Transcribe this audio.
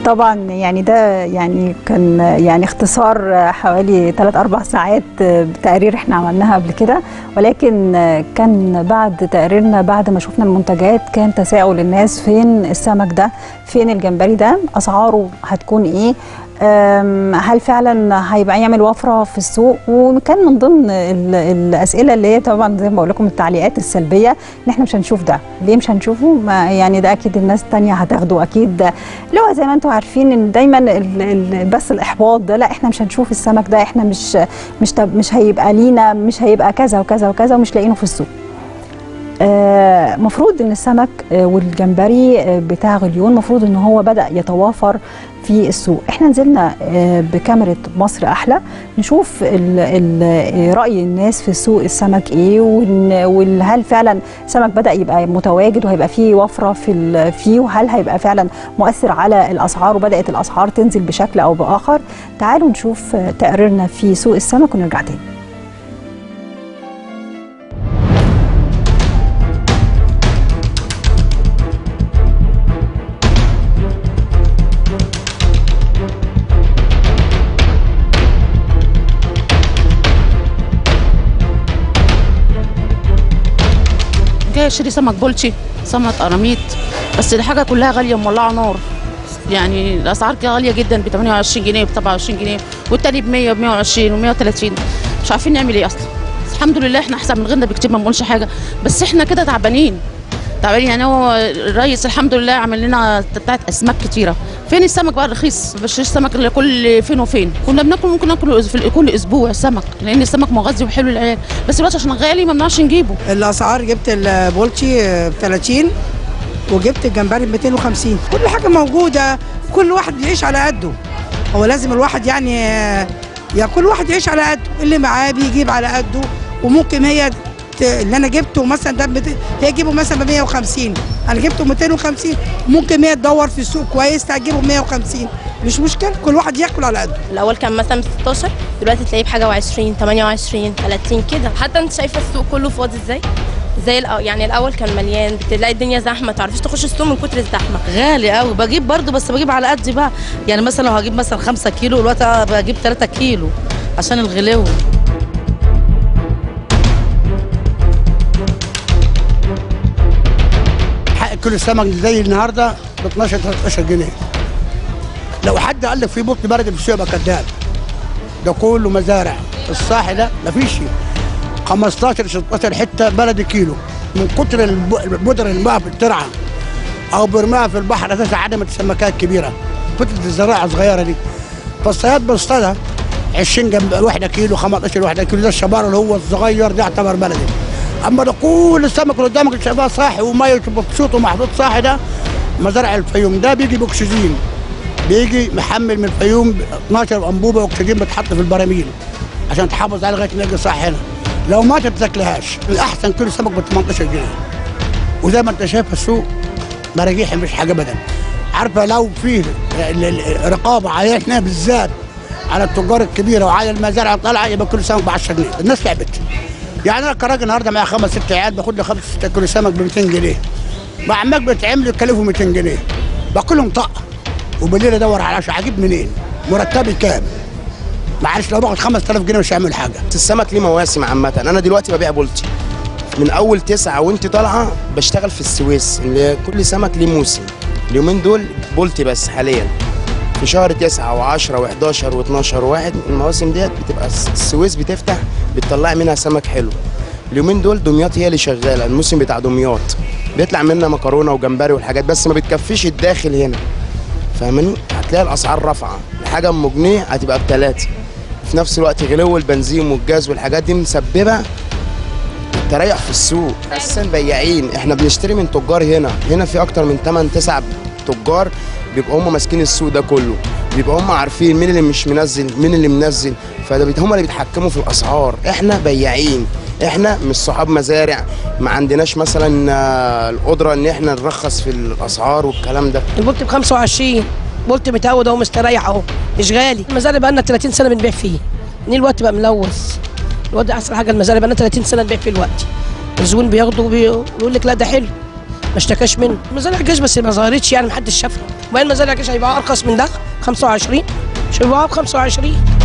طبعا يعني ده يعني كان يعني اختصار حوالي 3 4 ساعات بتقارير احنا عملناها قبل كده ولكن كان بعد تقريرنا بعد ما شفنا المنتجات كان تساؤل الناس فين السمك ده فين الجمبري ده اسعاره هتكون ايه أم، هل فعلا هيبقى يعمل وفره في السوق وكان من ضمن ال- الاسئله اللي هي طبعا زي ما بقول لكم التعليقات السلبيه ان احنا مش هنشوف ده ليه مش هنشوفه ما يعني ده اكيد الناس التانية هتاخده اكيد ده اللي هو زي ما انتم عارفين ان دايما ال- ال- بس الاحباط ده لا احنا مش هنشوف السمك ده احنا مش مش طب- مش هيبقى لينا مش هيبقى كذا وكذا وكذا ومش لاقينه في السوق آه، مفروض ان السمك آه، والجمبري آه، بتاع غليون مفروض ان هو بدا يتوافر في السوق احنا نزلنا آه، بكاميرا مصر احلى نشوف ال ال آه، راي الناس في سوق السمك ايه وإن- وهل فعلا السمك بدا يبقى متواجد وهيبقى فيه وفره في ال- فيه وهل هيبقى فعلا مؤثر على الاسعار وبدات الاسعار تنزل بشكل او باخر تعالوا نشوف آه، تقريرنا في سوق السمك ونرجع تاني جاي اشتري سمك بولتي سمك قراميط بس الحاجه كلها غاليه مولعه نار يعني الاسعار كده غاليه جدا ب 28 جنيه ب 27 جنيه والتاني ب 100 ب 120 و 130 مش عارفين نعمل ايه اصلا الحمد لله احنا احسن من غيرنا بكتير ما بنقولش حاجه بس احنا كده تعبانين تعبانين يعني هو الريس الحمد لله عمل لنا بتاعت اسماك كتيره فين السمك بقى الرخيص ما بشتريش سمك الا كل فين وفين كنا بناكل ممكن ناكل في كل اسبوع سمك لان السمك مغذي وحلو للعيال بس دلوقتي عشان غالي ما بنعرفش نجيبه الاسعار جبت البولتي ب 30 وجبت الجمبري ب 250 كل حاجه موجوده كل واحد يعيش على قده هو لازم الواحد يعني يا كل واحد يعيش على قده اللي معاه بيجيب على قده وممكن هي ت- اللي انا جبته مثلا ده بت- هي تجيبه مثلا ب 150 انا جبته 250 ممكن هي تدور في السوق كويس تجيبه ب 150 مش مشكله كل واحد ياكل على قده الاول كان مثلا ب 16 دلوقتي تلاقيه بحاجه و20 28 30 كده حتى انت شايفه السوق كله فاضي ازاي زي الأ... يعني الاول كان مليان بتلاقي الدنيا زحمه ما تعرفيش تخش السوق من كتر الزحمه غالي قوي بجيب برضو بس بجيب على قدي بقى يعني مثلا لو هجيب مثلا 5 كيلو دلوقتي بجيب 3 كيلو عشان الغلو حق كيلو السمك زي النهارده ب 12 13 جنيه لو حد قال لك في بطن بلدي في السوق يبقى كذاب ده كله مزارع الصاحي ده مفيش 15 16 حته بلدي كيلو من كتر الب- البودره اللي بقى في الترعه او بيرميها في البحر اساسا عدمت السمكات كبيره فتره الزراعه الصغيره دي فالصياد بيصطادها 20 جنب وحده كيلو 15 وحده كيلو ده الشبار اللي هو الصغير ده يعتبر بلدي اما ده كل السمك اللي قدامك اللي شايفاه صاحي وميه مبسوط ومحطوط صاحي ده مزارع الفيوم ده بيجي باكسجين بيجي محمل من الفيوم 12 انبوبه اكسجين بتحط في البراميل عشان تحافظ عليه لغايه ما يجي صاحي هنا لو ماتت ما تاكلهاش الاحسن كيلو سمك ب 18 جنيه وزي ما انت شايف السوق مراجيح مش حاجه ابدا عارفه لو في ال- ال- رقابه علينا بالذات على التجار الكبيره وعلى المزارع الطالعه يبقى كل سمك ب 10 جنيه الناس تعبت يعني انا كراجل النهارده معايا خمس ست عيال باخد لي خمس ست كيلو سمك ب 200 جنيه مع عمك بيتعمل يكلفوا 200 جنيه باكلهم طقه وبالليل ادور على عشاء هجيب منين؟ مرتبي كام؟ معلش لو باخد 5000 جنيه مش هعمل حاجه السمك ليه مواسم عامة أنا دلوقتي ببيع بولتي من أول تسعة وأنت طالعة بشتغل في السويس اللي كل سمك ليه موسم اليومين دول بولتي بس حاليا في شهر تسعة و10 و11 و12 واحد المواسم ديت بتبقى الس- السويس بتفتح بتطلع منها سمك حلو اليومين دول دمياط هي اللي شغالة الموسم بتاع دمياط بيطلع منها مكرونة وجمبري والحاجات بس ما بتكفيش الداخل هنا فاهماني هتلاقي الأسعار رافعة الحاجة أم جنيه هتبقى بتلاتة في نفس الوقت غلو البنزين والجاز والحاجات دي مسببه تريح في السوق اساسا بياعين احنا بنشتري من تجار هنا هنا في اكتر من 8 9 تجار بيبقوا هم ماسكين السوق ده كله بيبقى هم عارفين مين اللي مش منزل مين اللي منزل فده بيت- هم اللي بيتحكموا في الاسعار احنا بياعين احنا مش صحاب مزارع ما عندناش مثلا آه، القدره ان احنا نرخص في الاسعار والكلام ده البولت ب 25 بولت متعود اهو مستريح اهو مش غالي المزارع بقى لنا 30 سنه بنبيع فيه من الوقت بقى ملوث الوقت احسن حاجه المزارع بقى لنا 30 سنه نبيع فيه الوقت الزبون بياخده وبي- ويقول لك لا ده حلو ما اشتكاش منه مزارع الجيش بس ما ظهرتش يعني محدش شافها وبعدين مزارع الجيش هيبقى ارخص من ده 25 مش هيبقى ب 25